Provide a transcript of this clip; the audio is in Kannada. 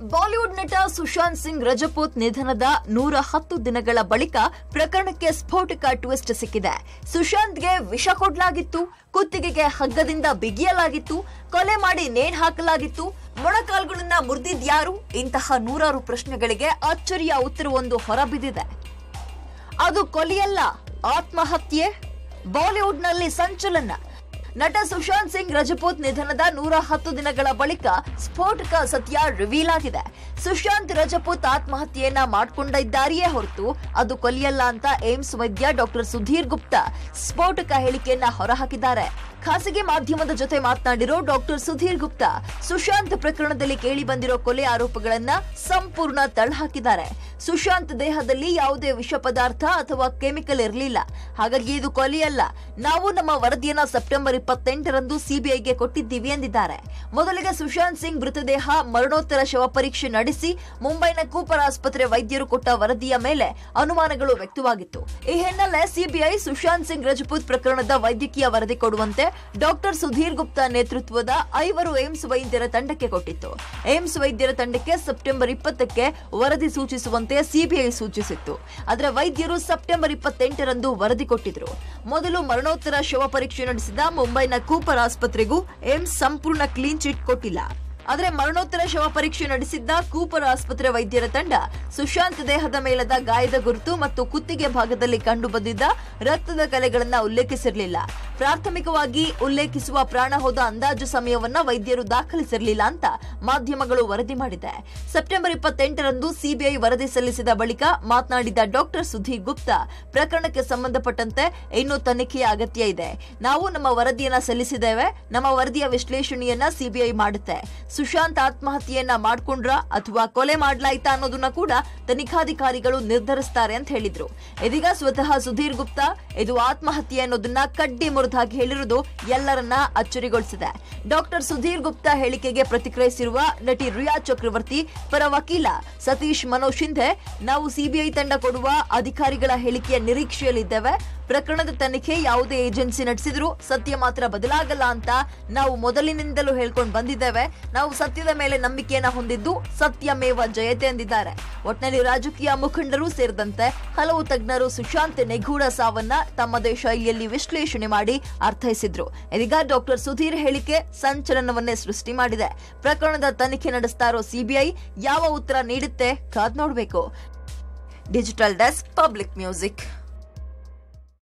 ಬಾಲಿವುಡ್ ನಟ ಸುಶಾಂತ್ ಸಿಂಗ್ ರಜಪೂತ್ ನಿಧನದ ನೂರ ಹತ್ತು ದಿನಗಳ ಬಳಿಕ ಪ್ರಕರಣಕ್ಕೆ ಸ್ಫೋಟಕ ಟ್ವಿಸ್ಟ್ ಸಿಕ್ಕಿದೆ ಸುಶಾಂತ್ಗೆ ವಿಷ ಕೊಡ್ಲಾಗಿತ್ತು ಕುತ್ತಿಗೆಗೆ ಹಗ್ಗದಿಂದ ಬಿಗಿಯಲಾಗಿತ್ತು ಕೊಲೆ ಮಾಡಿ ನೇಣ್ ಹಾಕಲಾಗಿತ್ತು ಮೊಣಕಾಲ್ಗಳನ್ನ ಮುರಿದಿದ್ಯಾರು ಇಂತಹ ನೂರಾರು ಪ್ರಶ್ನೆಗಳಿಗೆ ಅಚ್ಚರಿಯ ಉತ್ತರವೊಂದು ಹೊರಬಿದ್ದಿದೆ ಅದು ಕೊಲೆಯಲ್ಲ ಆತ್ಮಹತ್ಯೆ ಬಾಲಿವುಡ್ನಲ್ಲಿ ಸಂಚಲನ ನಟ ಸುಶಾಂತ್ ಸಿಂಗ್ ರಜಪೂತ್ ನಿಧನದ ನೂರ ಹತ್ತು ದಿನಗಳ ಬಳಿಕ ಸ್ಫೋಟಕ ಸತ್ಯ ರಿವೀಲ್ ಆಗಿದೆ ಸುಶಾಂತ್ ರಜಪೂತ್ ಆತ್ಮಹತ್ಯೆಯನ್ನ ಮಾಡಿಕೊಂಡಿದ್ದಾರೆಯೇ ಹೊರತು ಅದು ಕೊಲೆಯಲ್ಲ ಅಂತ ಏಮ್ಸ್ ವೈದ್ಯ ಡಾಕ್ಟರ್ ಸುಧೀರ್ ಗುಪ್ತಾ ಸ್ಫೋಟಕ ಹೇಳಿಕೆಯನ್ನ ಹೊರಹಾಕಿದ್ದಾರೆ ಖಾಸಗಿ ಮಾಧ್ಯಮದ ಜೊತೆ ಮಾತನಾಡಿರೋ ಡಾಕ್ಟರ್ ಸುಧೀರ್ ಗುಪ್ತಾ ಸುಶಾಂತ್ ಪ್ರಕರಣದಲ್ಲಿ ಕೇಳಿ ಬಂದಿರೋ ಕೊಲೆ ಆರೋಪಗಳನ್ನ ಸಂಪೂರ್ಣ ತಳ್ಳಹಾಕಿದ್ದಾರೆ ಸುಶಾಂತ್ ದೇಹದಲ್ಲಿ ಯಾವುದೇ ವಿಷ ಪದಾರ್ಥ ಅಥವಾ ಕೆಮಿಕಲ್ ಇರಲಿಲ್ಲ ಹಾಗಾಗಿ ಇದು ಕೊಲೆಯಲ್ಲ ನಾವು ನಮ್ಮ ವರದಿಯನ್ನ ಸೆಪ್ಟೆಂಬರ್ ಇಪ್ಪತ್ತೆಂಟರಂದು ಸಿಬಿಐಗೆ ಕೊಟ್ಟಿದ್ದೀವಿ ಎಂದಿದ್ದಾರೆ ಮೊದಲಿಗೆ ಸುಶಾಂತ್ ಸಿಂಗ್ ಮೃತದೇಹ ಮರಣೋತ್ತರ ಶವ ಪರೀಕ್ಷೆ ನಡೆಸಿ ಮುಂಬೈನ ಕೂಪರ್ ಆಸ್ಪತ್ರೆ ವೈದ್ಯರು ಕೊಟ್ಟ ವರದಿಯ ಮೇಲೆ ಅನುಮಾನಗಳು ವ್ಯಕ್ತವಾಗಿತ್ತು ಈ ಹಿನ್ನೆಲೆ ಸಿಬಿಐ ಸುಶಾಂತ್ ಸಿಂಗ್ ರಜಪೂತ್ ಪ್ರಕರಣದ ವೈದ್ಯಕೀಯ ವರದಿ ಕೊಡುವಂತೆ ಡಾಕ್ಟರ್ ಸುಧೀರ್ ಗುಪ್ತಾ ನೇತೃತ್ವದ ಐವರು ಏಮ್ಸ್ ವೈದ್ಯರ ತಂಡಕ್ಕೆ ಕೊಟ್ಟಿತ್ತು ಏಮ್ಸ್ ವೈದ್ಯರ ತಂಡಕ್ಕೆ ಸೆಪ್ಟೆಂಬರ್ ಇಪ್ಪತ್ತಕ್ಕೆ ವರದಿ ಸೂಚಿಸುವಂತೆ ಸಿಬಿಐ ಸೂಚಿಸಿತ್ತು ಆದರೆ ವೈದ್ಯರು ಸೆಪ್ಟೆಂಬರ್ ಇಪ್ಪತ್ತೆಂಟರಂದು ವರದಿ ಕೊಟ್ಟಿದ್ರು ಮೊದಲು ಮರಣೋತ್ತರ ಶವ ಪರೀಕ್ಷೆ ನಡೆಸಿದ ಮುಂಬೈನ ಕೂಪರ್ ಆಸ್ಪತ್ರೆಗೂ ಏಮ್ಸ್ ಸಂಪೂರ್ಣ ಕ್ಲೀನ್ ಚಿಟ್ ಕೊಟ್ಟಿಲ್ಲ ಆದರೆ ಮರಣೋತ್ತರ ಶವ ಪರೀಕ್ಷೆ ನಡೆಸಿದ್ದ ಕೂಪರ್ ಆಸ್ಪತ್ರೆ ವೈದ್ಯರ ತಂಡ ಸುಶಾಂತ್ ದೇಹದ ಮೇಲದ ಗಾಯದ ಗುರುತು ಮತ್ತು ಕುತ್ತಿಗೆ ಭಾಗದಲ್ಲಿ ಕಂಡು ಬಂದಿದ್ದ ರಕ್ತದ ಕಲೆಗಳನ್ನ ಉಲ್ಲೇಖಿಸಿರಲಿಲ್ಲ ಪ್ರಾಥಮಿಕವಾಗಿ ಉಲ್ಲೇಖಿಸುವ ಪ್ರಾಣ ಹೋದ ಅಂದಾಜು ಸಮಯವನ್ನ ವೈದ್ಯರು ದಾಖಲಿಸಿರಲಿಲ್ಲ ಅಂತ ಮಾಧ್ಯಮಗಳು ವರದಿ ಮಾಡಿದೆ ಸೆಪ್ಟೆಂಬರ್ ಇಪ್ಪತ್ತೆಂಟರಂದು ಸಿಬಿಐ ವರದಿ ಸಲ್ಲಿಸಿದ ಬಳಿಕ ಮಾತನಾಡಿದ ಡಾಕ್ಟರ್ ಸುಧೀರ್ ಗುಪ್ತಾ ಪ್ರಕರಣಕ್ಕೆ ಸಂಬಂಧಪಟ್ಟಂತೆ ಇನ್ನೂ ತನಿಖೆಯ ಅಗತ್ಯ ಇದೆ ನಾವು ನಮ್ಮ ವರದಿಯನ್ನ ಸಲ್ಲಿಸಿದ್ದೇವೆ ನಮ್ಮ ವರದಿಯ ವಿಶ್ಲೇಷಣೆಯನ್ನ ಸಿಬಿಐ ಮಾಡುತ್ತೆ ಸುಶಾಂತ್ ಆತ್ಮಹತ್ಯೆಯನ್ನ ಮಾಡ್ಕೊಂಡ್ರ ಅಥವಾ ಕೊಲೆ ಮಾಡ್ಲಾಯ್ತಾ ಅನ್ನೋದನ್ನ ಕೂಡ ತನಿಖಾಧಿಕಾರಿಗಳು ನಿರ್ಧರಿಸ್ತಾರೆ ಅಂತ ಹೇಳಿದ್ರು ಇದೀಗ ಸ್ವತಃ ಸುಧೀರ್ ಗುಪ್ತಾ ಇದು ಆತ್ಮಹತ್ಯೆ ಅನ್ನೋದನ್ನ ಕಡ್ಡಿ ಮುರಿದಾಗಿ ಹೇಳಿರುವುದು ಎಲ್ಲರನ್ನ ಅಚ್ಚರಿಗೊಳಿಸಿದೆ ಡಾಕ್ಟರ್ ಸುಧೀರ್ ಗುಪ್ತಾ ಹೇಳಿಕೆಗೆ ಪ್ರತಿಕ್ರಿಯಿಸಿರುವ ನಟಿ ರಿಯಾ ಚಕ್ರವರ್ತಿ ಪರ ವಕೀಲ ಸತೀಶ್ ಮನೋಜ್ ಶಿಂಧೆ ನಾವು ಸಿಬಿಐ ತಂಡ ಕೊಡುವ ಅಧಿಕಾರಿಗಳ ಹೇಳಿಕೆಯ ನಿರೀಕ್ಷೆಯಲ್ಲಿದ್ದೇವೆ ಪ್ರಕರಣದ ತನಿಖೆ ಯಾವುದೇ ಏಜೆನ್ಸಿ ನಡೆಸಿದ್ರು ಸತ್ಯ ಮಾತ್ರ ಬದಲಾಗಲ್ಲ ಅಂತ ನಾವು ಮೊದಲಿನಿಂದಲೂ ಹೇಳ್ಕೊಂಡು ಬಂದಿದ್ದೇವೆ ನಾವು ಸತ್ಯದ ಮೇಲೆ ನಂಬಿಕೆಯನ್ನ ಹೊಂದಿದ್ದು ಸತ್ಯಮೇವ ಜಯತೆ ಎಂದಿದ್ದಾರೆ ಒಟ್ನಲ್ಲಿ ರಾಜಕೀಯ ಮುಖಂಡರು ಸೇರಿದಂತೆ ಹಲವು ತಜ್ಞರು ಸುಶಾಂತ್ ನಿಗೂಢ ಸಾವನ್ನ ತಮ್ಮದೇ ಶೈಲಿಯಲ್ಲಿ ವಿಶ್ಲೇಷಣೆ ಮಾಡಿ ಅರ್ಥೈಸಿದ್ರು ಇದೀಗ ಡಾಕ್ಟರ್ ಸುಧೀರ್ ಹೇಳಿಕೆ ಸಂಚಲನವನ್ನೇ ಸೃಷ್ಟಿ ಮಾಡಿದೆ ಪ್ರಕರಣದ ತನಿಖೆ ನಡೆಸ್ತಾ ಇರೋ ಸಿಬಿಐ ಯಾವ ಉತ್ತರ ನೀಡುತ್ತೆ ಕಾದ್ ನೋಡ್ಬೇಕು ಡಿಜಿಟಲ್ ಡೆಸ್ಕ್ ಪಬ್ಲಿಕ್ ಮ್ಯೂಸಿಕ್